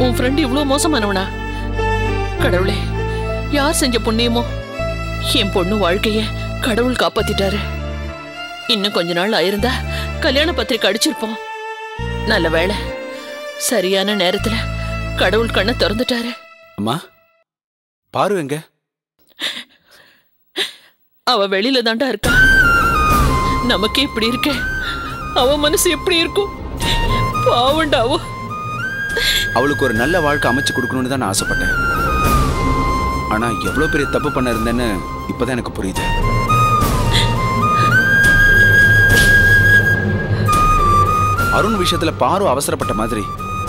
உன் ஃப்ரெண்ட் இவ்ளோ மோசமானவனா கடவுளே யார் செஞ்ச புண்ணியமோ என் பொண்ணு வாழ்க்கைய கடவுள் காப்பாத்திட்டாரு இன்னும் கொஞ்ச நாள் ஆயிருந்தா கல்யாண பத்திரிக்கை அடிச்சிருப்போம் நல்ல வேளை சரியான நேரத்துல கடவுள் கண்ணை திறந்துட்டாரு அம்மா பாரு எங்க அவ வெளியில தாண்டா இருக்கா நமக்கே இப்படி இருக்க அவ மனசு எப்படி இருக்கும் பாவண்டா அவ அவளுக்கு ஒரு நல்ல வாழ்க்கை அமைச்சு கொடுக்கணும்னு தான் நான் ஆசைப்பட்டேன் ஆனா எவ்வளவு பெரிய தப்பு பண்ண இருந்தேன்னு இப்பதான் எனக்கு புரியுது அருண் விஷயத்துல பாரு அவசரப்பட்ட மாதிரி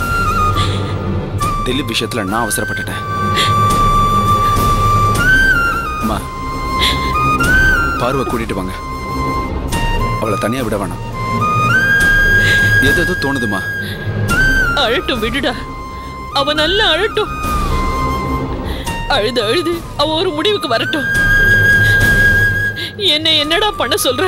திலீப் விஷயத்துல நான் அவசரப்பட்டுட்டேன் அம்மா பார்வை கூட்டிட்டு வாங்க அவளை தனியா விட வேணாம் எது எதோ தோணுதுமா அழட்டும் விடுடா அவ நல்லா அழட்டும் அழுது அழுது அவ ஒரு முடிவுக்கு வரட்டும் என்ன என்னடா பண்ண சொல்ற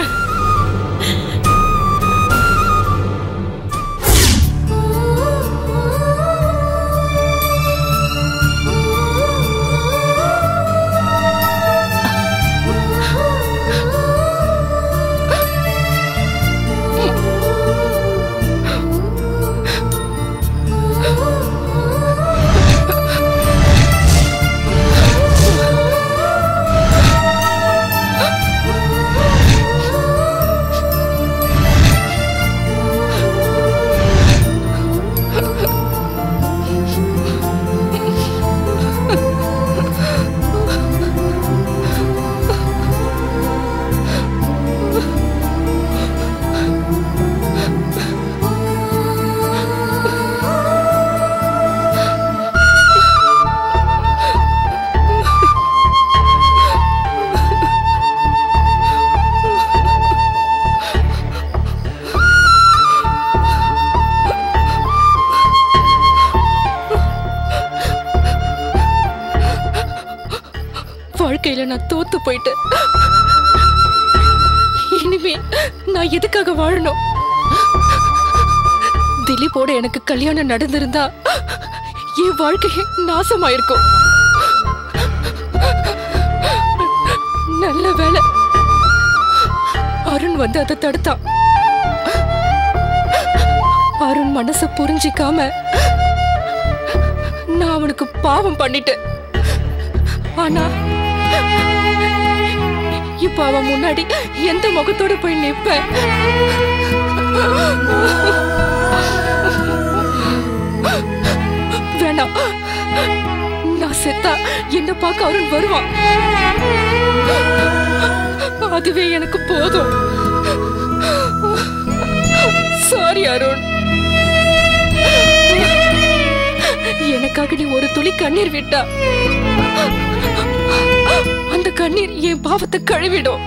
வாழ்க்கையில நான் தோத்து போயிட்டேன் இனிமே நான் எதுக்காக வாழணும் திலீப்போட எனக்கு கல்யாணம் நடந்திருந்தா என் வாழ்க்கையே நாசமாயிருக்கும் நல்ல வேலை அருண் வந்து அதை தடுத்தான் அருண் மனச புரிஞ்சிக்காம நான் அவனுக்கு பாவம் பண்ணிட்டேன் ஆனா இப்ப அவன் முன்னாடி எந்த முகத்தோட போய் நிப்பேன் வேணாம் நான் செத்தா என்ன பார்க்க அருண் வருவான் அதுவே எனக்கு போதும் சாரி அருண் எனக்காக நீ ஒரு துளி கண்ணீர் விட்டா அந்த கண்ணீர் என் பாவத்தை கழுவிடும்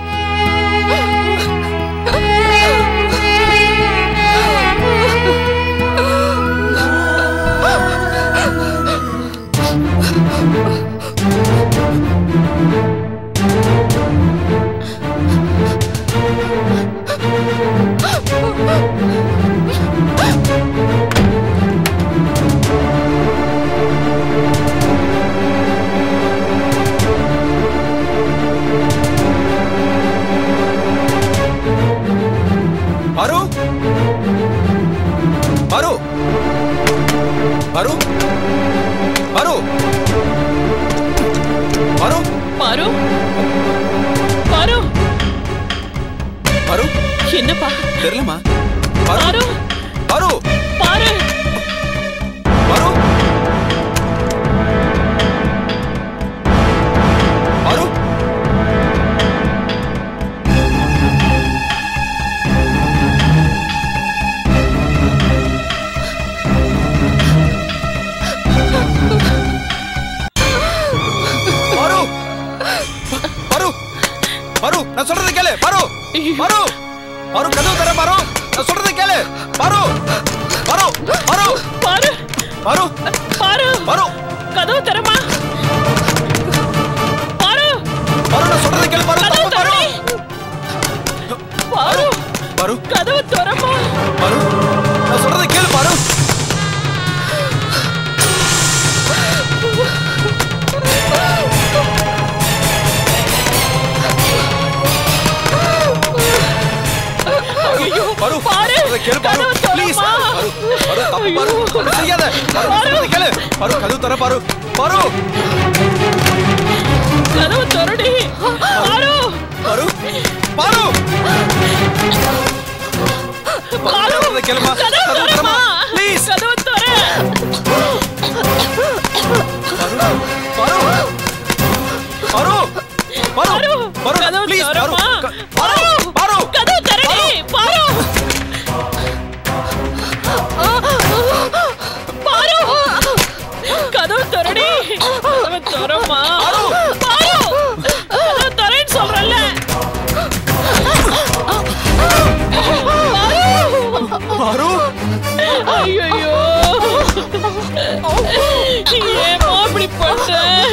பாரு பாரு பாரு பாரு பாரு பாரு பாரு பாரு என்னப்பா தெரியலமா பாரு பாரு பாரு பாரு பாரு பாரு பாரு பாரு பாரு நான் சொல்றதை கேளு பாரு பாரு பாரு கதவு தர பாரு நான் சொல்றதை கேளு பாரு பாரு பாரு பாரு பாரு பாரு பாரு கதவு தரமா பாரு பாரு நான் சொல்றதை கேளு பாரு கதவு பாரு தரடி பாரு பாரு கதவு தரமா பாரு நான் சொல்றதை கேளு பாரு அப்படி செய்யாத பாரு நான் சொல்றதை கேளு பாரு கதவு தர பாரு பாரு கதவு திறடி பாரு பாரு பாரு பாரு சொல்றதை கேளுமா கதவு கதவு திறமா தரமா ப்ளீஸ் கதவு திற பாரு பாரு பாரு பாரு கதவு ப்ளீஸ் பாரு திறமா க- பாரு பாரு கதவு திறடி பாரு பாரு கதவு திறடி கதவு திறமா பாரு கதவு திறன்னு சொல்றேன்ல பாரு ஐயோ ஏமா அப்படி பண்ண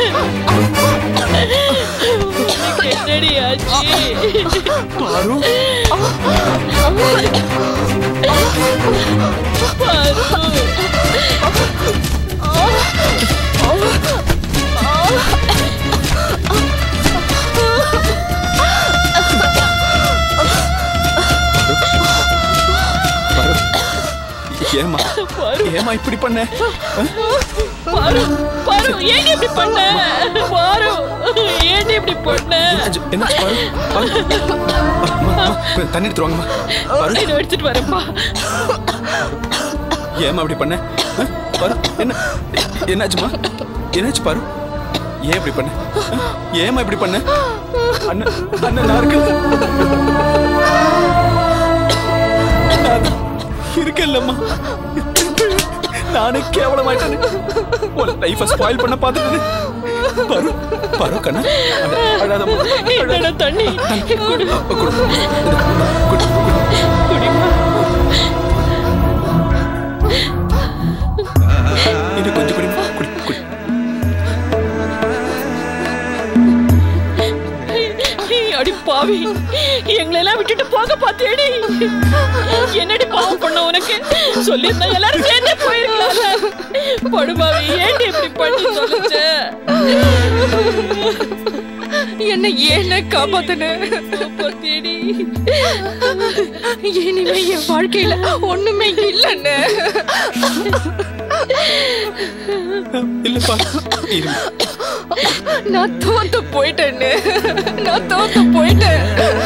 உனக்கு என்னடி ஆச்சு பாரு பாரு பாரு ஏமா பாரு ஏமா இப்படி பண்ண பாரு பாரு ஏன் இப்படி பண்ண பாரு ஏன் இப்படி பண்ண என்னாச்சு என்னாச்சு பாரு பாரு அம்மா, அம்மா, கொஞ்சம் தண்ணி எடுத்து வாங்கம்மா பாரு இதை எடுத்துட்டு வரேன்ப்பா ஏமா அப்படி பண்ண ஆ? பாரு என்ன என்னாச்சுமா என்னாச்சு பாரு ஏன் இப்படி பண்ண ஆ? ஏம்மா இப்படி பண்ண அண்ணன் அண்ணன் நான் இருக்கேன் நான் இருக்கேன்லம்மா நானே கேவலமாயிட்டேன் உன் லைஃபை ஸ்பாயில் பண்ண பார்த்துட்டு பாரு பாரு கண்ணா அழ- அழாதம்மா அழாத. என்னடா தண்ணி குடு குடு. குடு, குடு. குடிமா இன்னும் கொஞ்சம் குடிமா குடி குடி அடி பாவி எங்களெல்லாம் விட்டுட்டு போக பாத்தியடி என்னடி பாவம் பண்ண உனக்கு சொல்லியிருந்தா எல்லாரும் சேர்ந்தே போயிருக்கலாம்ல படுபாவி ஏன்டி இப்படி பண்ணி சொல்லுச்ச என்ன ஏன காப்பாத்துன பாத்தியடி இனிமே என் வாழ்க்கையில ஒண்ணுமே இல்லைன்னு இல்லப்பா இரு நான் தோத்து போயிட்டேன்னு நான் தோத்து போயிட்டேன்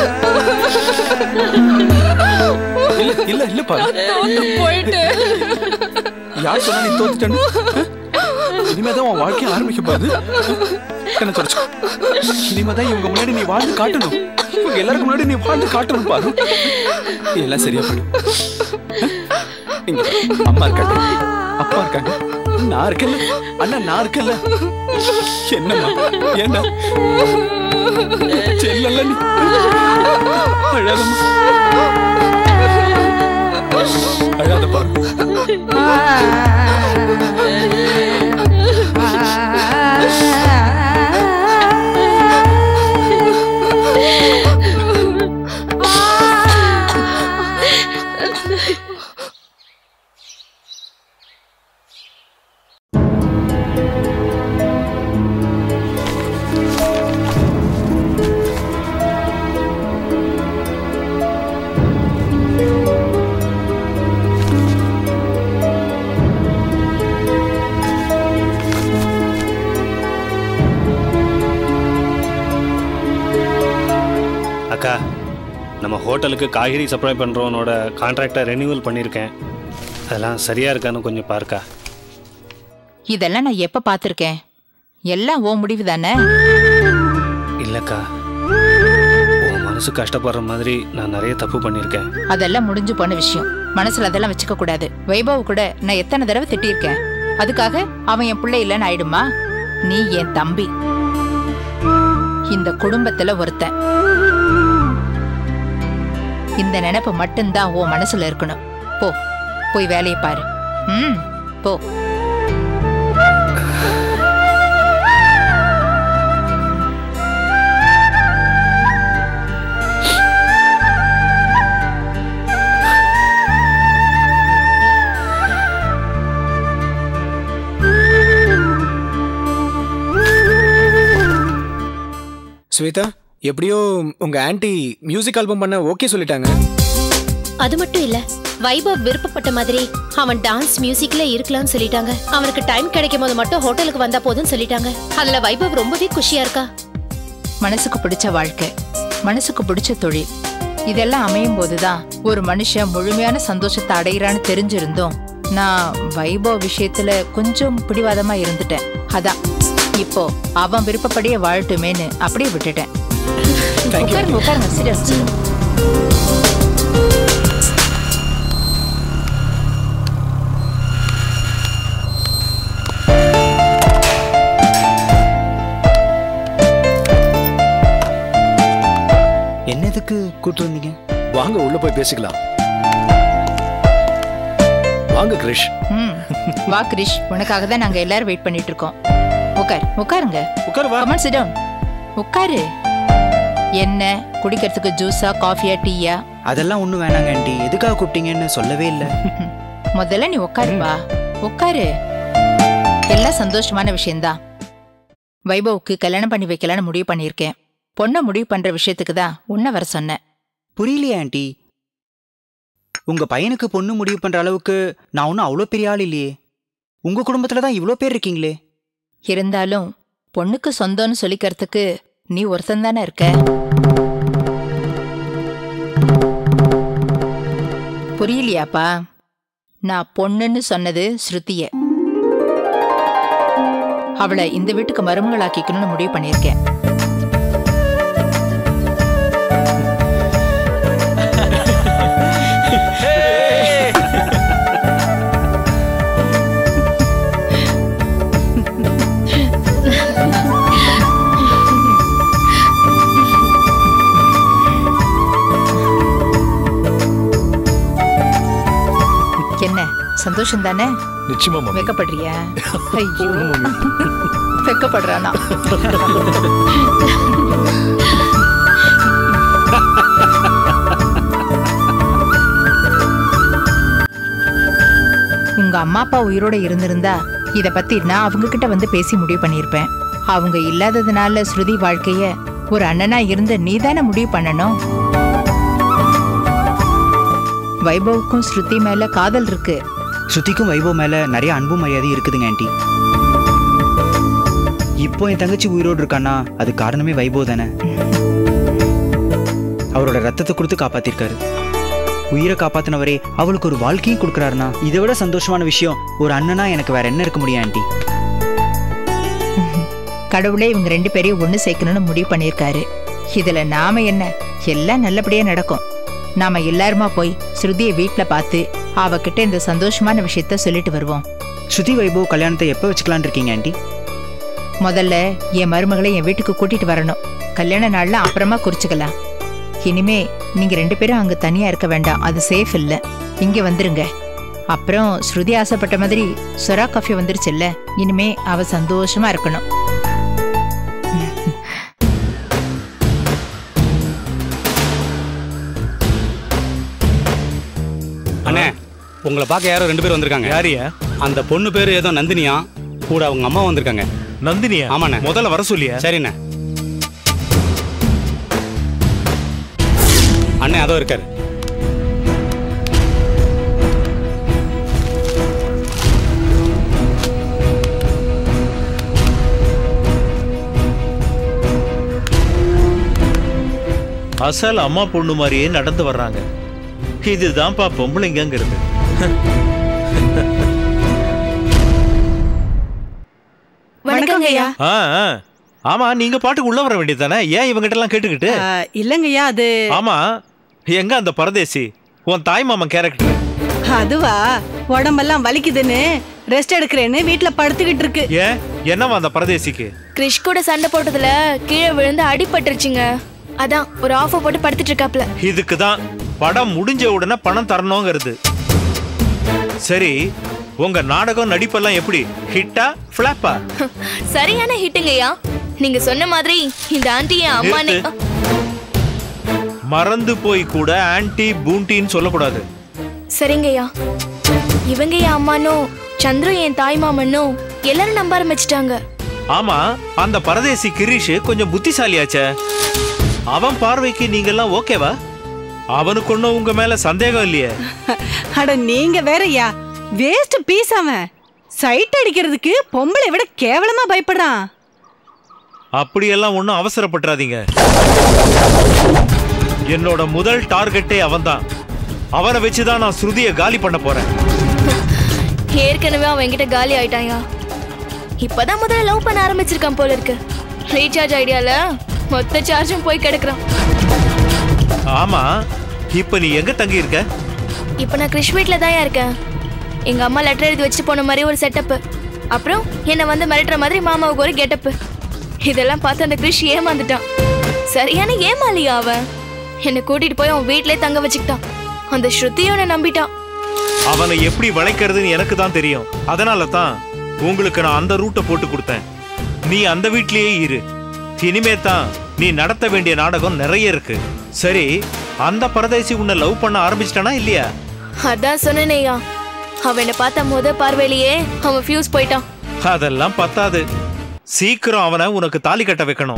இல்ல இல்ல இல்லப்பா நான் தோத்து போயிட்டேன் யார் சொன்னா நீ தோத்துட்டேன்னு இனிமேதான் உன் வாழ்க்கைய ஆரம்பிக்க போகுது கண்ணை தொடச்சு இனிமேதான் இவங்க முன்னாடி நீ வாழ்ந்து காட்டணும் இவங்க எல்லாருக்கும் முன்னாடி நீ வாழ்ந்து காட்டணும் பாரு எல்லாம் சரியா போயிடும் இங்க அம்மா இருக்காங்க அப்பா இருக்காங்க நான் இருக்கேன்ல அண்ணா நான் இருக்கேன்ல என்னம்மா ஏன்னா செல்லல நீ அழாதம்மா அழாத பாரு அக்கா நம்ம ஹோட்டலுக்கு காய்கறி சப்ளை பண்ணுறவனோட கான்ட்ராக்டை ரெனியூவல் பண்ணியிருக்கேன் அதெல்லாம் சரியாக இருக்கான்னு கொஞ்சம் பார்க்கா இதெல்லாம் நான் எப்ப பார்த்திருக்கேன் எல்லாம் ஓ முடிவு தானே இல்லைக்கா உன் மனசு கஷ்டப்படுற மாதிரி நான் நிறைய தப்பு பண்ணியிருக்கேன் அதெல்லாம் முடிஞ்சு போன விஷயம் மனசுல அதெல்லாம் வச்சுக்க கூடாது வைபவ் கூட நான் எத்தனை தடவை திட்டியிருக்கேன் அதுக்காக அவன் என் பிள்ளை இல்லைன்னு ஆயிடுமா நீ என் தம்பி இந்த குடும்பத்துல ஒருத்தன் இந்த நினைப்பு மட்டும்தான் உன் மனசுல இருக்கணும் போ போய் வேலையை பாரு ம் போ ஸ்வேதா எப்படியோ உங்க ஆன்ட்டி மியூசிக் ஆல்பம் பண்ண ஓகே சொல்லிட்டாங்க அது மட்டும் இல்ல வைபவ் விருப்பப்பட்ட மாதிரி அவன் டான்ஸ் மியூசிக்ல இருக்கலாம்னு சொல்லிட்டாங்க அவனுக்கு டைம் கிடைக்கும் போது மட்டும் ஹோட்டலுக்கு வந்தா போதும்னு சொல்லிட்டாங்க அதுல வைபவ் ரொம்பவே குஷியா இருக்கா மனசுக்கு பிடிச்ச வாழ்க்கை மனசுக்கு பிடிச்ச தொழில் இதெல்லாம் அமையும் போதுதான் ஒரு மனுஷன் முழுமையான சந்தோஷத்தை அடையிறான்னு தெரிஞ்சிருந்தோம் நான் வைபவ் விஷயத்துல கொஞ்சம் பிடிவாதமா இருந்துட்டேன் அதான் இப்போ அவன் விருப்பப்படியே வாழட்டுமேன்னு அப்படியே விட்டுட்டேன் உட்காருங்க உட்காருங்க சரி என்னதுக்கு கூட்டு வந்தீங்க வாங்க உள்ள போய் பேசிக்கலாம் வாங்க கிரிஷ் ம் வா கிரிஷ் உனக்காக தான் நாங்க எல்லாரும் வெயிட் பண்ணிட்டு இருக்கோம் உட்கார் உட்காருங்க உட்காரு வா கமன் சிடம் உட்காரு என்ன குடிக்கிறதுக்கு ஜூஸா காஃபியா டீயா அதெல்லாம் ஒன்றும் வேணாங்க ஆண்டி எதுக்காக கூப்பிட்டீங்கன்னு சொல்லவே இல்லை முதல்ல நீ உட்காருப்பா உட்காரு எல்லாம் சந்தோஷமான விஷயம்தான் வைபவுக்கு கல்யாணம் பண்ணி வைக்கலான்னு முடிவு பண்ணியிருக்கேன் பொண்ணை முடிவு பண்ற விஷயத்துக்கு தான் உன்னை வர சொன்னேன் புரியலையே ஆண்டி உங்க பையனுக்கு பொண்ணு முடிவு பண்ற அளவுக்கு நான் ஒன்றும் அவ்வளோ பெரிய ஆள் இல்லையே உங்க குடும்பத்துல தான் இவ்வளோ பேர் இருக்கீங்களே இருந்தாலும் பொண்ணுக்கு சொந்தம்னு சொல்லிக்கிறதுக்கு நீ ஒருத்தன் தானே இருக்க புரியலையாப்பா நான் பொண்ணுன்னு சொன்னது ஸ்ருதிய அவளை இந்த வீட்டுக்கு மருமகளாக்கிக்கணும்னு முடிவு பண்ணியிருக்கேன் என்ன சந்தோஷம் தானே நிச்சயமா மம்மி வெக்கப்படுறியா ஐயோ வெக்கப்படுறானா உங்க அம்மா அப்பா உயிரோட இருந்திருந்தா இத பத்தி நான் அவங்க கிட்ட வந்து பேசி முடிவு பண்ணியிருப்பேன் அவங்க இல்லாததுனால ஸ்ருதி வாழ்க்கைய ஒரு அண்ணனா இருந்த நீதானே முடிவு பண்ணணும் வைபவுக்கும் ஸ்ருதி மேல காதல் இருக்கு ஸ்ருதிக்கும் வைபவ் மேல நிறைய அன்பும் மரியாதையும் இருக்குதுங்க ஆண்டி இப்போ என் தங்கச்சி உயிரோடு இருக்கான்னா அது காரணமே வைபவ் தானே அவரோட ரத்தத்தை கொடுத்து காப்பாத்திருக்காரு உயிரை காப்பாத்தினவரே அவளுக்கு ஒரு வாழ்க்கையும் கொடுக்குறாருனா இதை விட சந்தோஷமான விஷயம் ஒரு அண்ணனா எனக்கு வேற என்ன இருக்க முடியும் ஆண்டி கடவுளே இவங்க ரெண்டு பேரையும் ஒண்ணு சேர்க்கணும்னு முடிவு பண்ணியிருக்காரு இதுல நாம என்ன எல்லாம் நல்லபடியா நடக்கும் நாம எல்லாருமா போய் ஸ்ருதியை வீட்ல பார்த்து அவகிட்ட இந்த சந்தோஷமான விஷயத்த சொல்லிட்டு வருவோம் ஸ்ருதி வைபவ் கல்யாணத்தை எப்போ வச்சுக்கலான்னு இருக்கீங்க ஆண்டி முதல்ல என் மருமகளை என் வீட்டுக்கு கூட்டிட்டு வரணும் கல்யாண நாள்ல அப்புறமா குறிச்சுக்கலாம் இனிமே நீங்க ரெண்டு பேரும் அங்க தனியா இருக்க வேண்டாம் அது சேஃப் இல்ல இங்க வந்துருங்க அப்புறம் ஸ்ருதி ஆசைப்பட்ட மாதிரி சொரா காஃபி வந்துருச்சுல்ல இனிமே அவ சந்தோஷமா இருக்கணும் அண்ணே உங்களை பார்க்க யாரோ ரெண்டு பேர் வந்திருக்காங்க யாரியா அந்த பொண்ணு பேர் ஏதோ நந்தினியா கூட அவங்க அம்மா வந்திருக்காங்க நந்தினியா ஆமாண்ணே. முதல்ல வர சொல்லியா சரிண்ணே அண்ணே அதோ இருக்காரு அசல் அம்மா பொண்ணு மாதிரியே நடந்து வர்றாங்க இதுதான்ப்பா பொம்பளைங்கிறது வணக்கங்க ஐயா ஆ ஆ. ஆமா நீங்க பாட்டுக்கு உள்ள வர வேண்டியதானே ஏன் இவங்கிட்ட எல்லாம் கேட்டுக்கிட்டு இல்லங்கய்யா அது ஆமா எங்க அந்த பரதேசி உன் தாய் மாமன் கேரக்டர் அதுவா உடம்பெல்லாம் வலிக்குதுன்னு ரெஸ்ட் எடுக்கிறேன்னு வீட்ல படுத்துக்கிட்டு இருக்கு ஏன் என்னவா அந்த பரதேசிக்கு கிறிஷ் கூட சண்டை போட்டதுல கீழே விழுந்து அடிபட்டுருச்சுங்க அதான் ஒரு ஆஃபர் போட்டு படுத்துட்டு இருக்காப்ல இதுக்கு தான் படம் முடிஞ்ச உடனே பணம் தரணுங்கிறது சரி உங்க நாடகம் நடிப்பெல்லாம் எப்படி ஹிட்டா ஃபிளாப்பா சரியான ஹிட்டுங்கய்யா நீங்க சொன்ன மாதிரி இந்த ஆண்டி என் அம்மானே நிறுத்து. மறந்து போய் கூட ஆன்டி பூண்டின்னு சொல்லக்கூடாது சரிங்கய்யா இவங்க என் அம்மானும் சந்துரு என் தாய் மாமனும் எல்லாரும் நம்ப ஆரம்பிச்சிட்டாங்க ஆமா அந்த பரதேசி கிரீஷ் கொஞ்சம் புத்திசாலியாச்சே அவன் பார்வைக்கு நீங்கெல்லாம் ஓகேவா அவனுக்கு ஒன்றும் உங்க மேல சந்தேகம் இல்லையே அட நீங்க வேறயா வேஸ்ட் பீஸ் அவன் சைட் அடிக்கிறதுக்கு பொம்பளை விட கேவலமா பயப்படுறான் அப்படியெல்லாம் ஒன்றும் அவசரப்பட்டுறாதீங்க என்னோட முதல் டார்கெட்டே அவன்தான் அவனை வச்சுதான் நான் ஸ்ருதியை காலி பண்ண போறேன் ஏற்கனவே அவன் என்கிட்ட காலி ஆயிட்டாயா இப்பதான் முதல்ல லவ் பண்ண ஆரம்பிச்சிருக்கான் போல இருக்கு ரீசார்ஜ் ஐடியால மொத்த சார்ஜும் போய் கிடக்குறான் ஆமா இப்ப நீ எங்க தங்கி இருக்க இப்போ நான் கிறிஷ் வீட்டில் தான் இருக்கேன் எங்க அம்மா லெட்டர் எழுதி வச்சுட்டு போன மாதிரி ஒரு செட்டப் அப்புறம் என்னை வந்து மிரட்டுற மாதிரி மாமாவுக்கு ஒரு கெட்டப் இதெல்லாம் பார்த்து அந்த கிறிஷ் ஏமாந்துட்டான் சரியான ஏமாலியா அவன் என்னை கூட்டிட்டு போய் அவன் வீட்டிலே தங்க வச்சுக்கிட்டான் அந்த ஸ்ருதியும் என்னை நம்பிட்டான் அவனை எப்படி வளைக்கிறதுன்னு எனக்கு தான் தெரியும் அதனால தான் உங்களுக்கு நான் அந்த ரூட்டை போட்டு கொடுத்தேன் நீ அந்த வீட்லயே இரு இனிமே தான் நீ நடத்த வேண்டிய நாடகம் நிறைய இருக்கு சரி அந்த பரதேசி உன்னை லவ் பண்ண ஆரம்பிச்சிட்டானா இல்லையா அதான் சொன்னேனையா அவன் என்னை பார்த்த முத பார்வையிலேயே அவன் ஃபியூஸ் போயிட்டான் அதெல்லாம் பத்தாது சீக்கிரம் அவனை உனக்கு தாலி கட்ட வைக்கணும்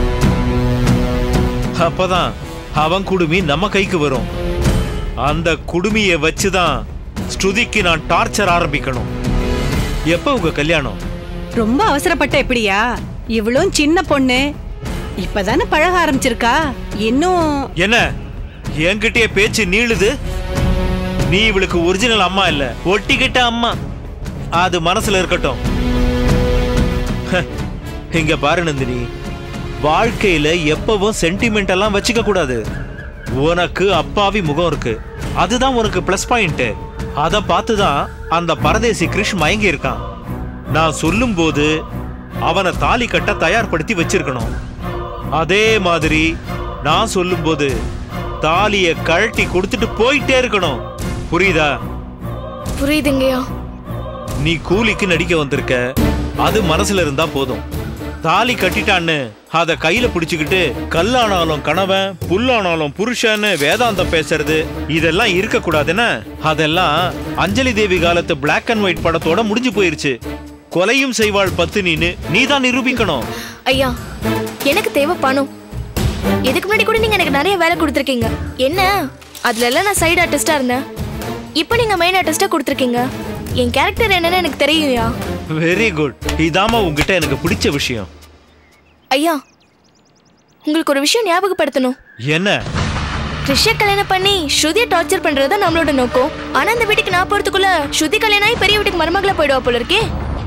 அப்பதான் அவன் குடுமி நம்ம கைக்கு வரும் அந்த குடுமியை வச்சுதான் ஸ்ருதிக்கு நான் டார்ச்சர் ஆரம்பிக்கணும் எப்ப உங்க கல்யாணம் ரொம்ப அவசரப்பட்ட எப்படியா இவளும் சின்ன பொண்ணு இப்பதானே பழக ஆரம்பிச்சிருக்கா இன்னும் என்ன என்கிட்டயே பேச்சு நீளுது நீ இவளுக்கு ஒரிஜினல் அம்மா இல்ல ஒட்டிக்கிட்ட அம்மா அது மனசுல இருக்கட்டும் ஹ, இங்க பாரு நந்தினி வாழ்க்கையில எப்பவும் சென்டிமெண்ட் எல்லாம் வச்சுக்க கூடாது உனக்கு அப்பாவி முகம் இருக்கு அதுதான் உனக்கு ப்ளஸ் பாயிண்ட் அதை பார்த்து தான் அந்த பரதேசி கிருஷ் மயங்கி இருக்கான் நான் சொல்லும்போது அவனை தாலி கட்ட தயார்படுத்தி வச்சிருக்கணும் அதே மாதிரி நான் சொல்லும்போது தாலிய கழட்டி கொடுத்துட்டு போயிட்டே இருக்கணும் புரியுதா புரியுதுங்கய்யா நீ கூலிக்கு நடிக்க வந்திருக்க அது மனசுல இருந்தா போதும் தாலி கட்டிட்டான்னு அத கையில பிடிச்சுக்கிட்டு கல்லானாலும் கணவன் புல்லானாலும் புருஷன்னு வேதாந்தம் பேசுறது இதெல்லாம் இருக்க கூடாதுன்னு அதெல்லாம் அஞ்சலி தேவி காலத்து Black அண்ட் ஒயிட் படத்தோட முடிஞ்சு போயிருச்சு கொலையும் செய்வாள் பத்தினின்னு நீ தான் நிரூபிக்கணும் ஐயா எனக்கு தேவை பணம் இதுக்கு முன்னாடி கூட நீங்க எனக்கு நிறைய வேலை கொடுத்துருக்கீங்க என்ன அதுல எல்லாம் நான் சைடு ஆர்டிஸ்டா இருந்தேன் இப்போ நீங்க மெயின் ஆர்டிஸ்டா கொடுத்துருக்கீங்க என் கேரக்டர் என்னன்னு எனக்கு தெரியும்யா வெரி குட் இதாம்மா உங்ககிட்ட எனக்கு பிடிச்ச விஷயம் ஐயா உங்களுக்கு ஒரு விஷயம் ஞாபகப்படுத்தணும் என்ன கிருஷ்ண கல்யாணம் பண்ணி ஸ்ருதியை டார்ச்சர் பண்றது தான் நம்மளோட நோக்கம் ஆனா அந்த வீட்டுக்கு நான் போறதுக்குள்ள ஸ்ருதி கல்யாணம் ஆகி பெரிய வீட்டுக்கு மருமகளா போயிடுவா போல இருக்கே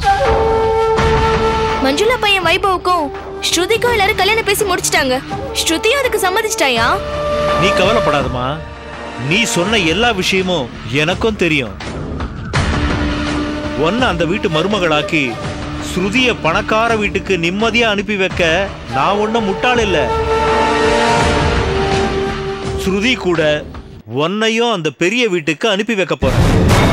மஞ்சுளா பையன் வைபவுக்கும் ஸ்ருதிக்கும் எல்லாரும் கல்யாணம் பேசி முடிச்சிட்டாங்க ஸ்ருதியும் அதுக்கு சம்மதிச்சிட்டாயா நீ கவலைப்படாதம்மா நீ சொன்ன எல்லா விஷயமும் எனக்கும் தெரியும் ஒன்ன அந்த வீட்டு மருமகளாக்கி ஸ்ருதிய பணக்கார வீட்டுக்கு நிம்மதியா அனுப்பி வைக்க நான் ஒன்னும் முட்டாள் இல்ல ஸ்ருதி கூட உன்னையும் அந்த பெரிய வீட்டுக்கு அனுப்பி வைக்க போறேன்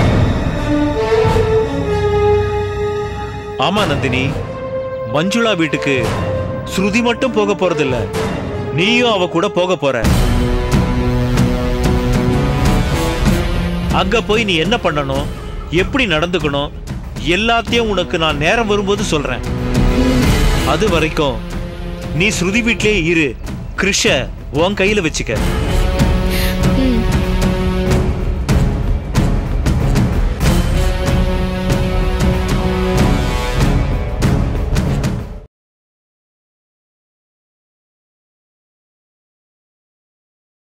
ஆமா நந்தினி மஞ்சுளா வீட்டுக்கு ஸ்ருதி மட்டும் போக போறதில்ல நீயும் அவ கூட போக போற அங்க போய் நீ என்ன பண்ணணும் எப்படி நடந்துக்கணும் எல்லாத்தையும் உனக்கு நான் நேரம் வரும்போது சொல்றேன் அது வரைக்கும் நீ ஸ்ருதி வீட்லயே இரு கிருஷ உன் கையில வச்சுக்க